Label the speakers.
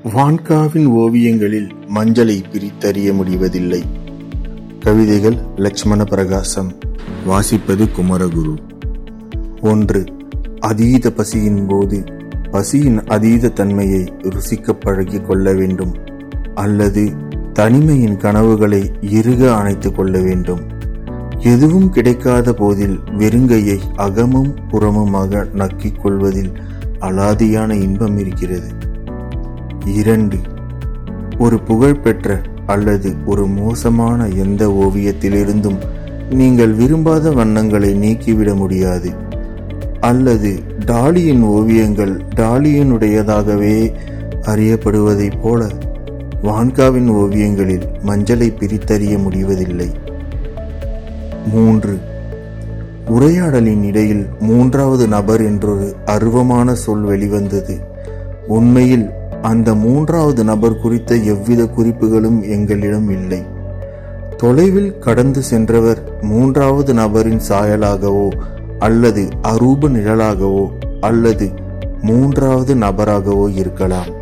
Speaker 1: வான்காவின் ஓவியங்களில் மஞ்சளை பிரித்தறிய முடிவதில்லை கவிதைகள் லட்சுமண பிரகாசம் வாசிப்பது குமரகுரு ஒன்று அதீத பசியின் போது பசியின் அதீத தன்மையை ருசிக்க பழகிக் கொள்ள வேண்டும் அல்லது தனிமையின் கனவுகளை இறுக அணைத்துக் கொள்ள வேண்டும் எதுவும் கிடைக்காத போதில் வெறுங்கையை அகமும் புறமுமாக நக்கிக் கொள்வதில் அலாதியான இன்பம் இருக்கிறது இரண்டு ஒரு புகழ்பெற்ற அல்லது ஒரு மோசமான எந்த ஓவியத்திலிருந்தும் நீங்கள் விரும்பாத வண்ணங்களை நீக்கிவிட முடியாது அல்லது டாலியின் ஓவியங்கள் டாலியினுடையதாகவே அறியப்படுவதைப் போல வான்காவின் ஓவியங்களில் மஞ்சளை பிரித்தறிய முடிவதில்லை மூன்று உரையாடலின் இடையில் மூன்றாவது நபர் என்றொரு அருவமான சொல் வெளிவந்தது உண்மையில் அந்த மூன்றாவது நபர் குறித்த எவ்வித குறிப்புகளும் எங்களிடம் இல்லை தொலைவில் கடந்து சென்றவர் மூன்றாவது நபரின் சாயலாகவோ அல்லது அரூப நிழலாகவோ அல்லது மூன்றாவது நபராகவோ இருக்கலாம்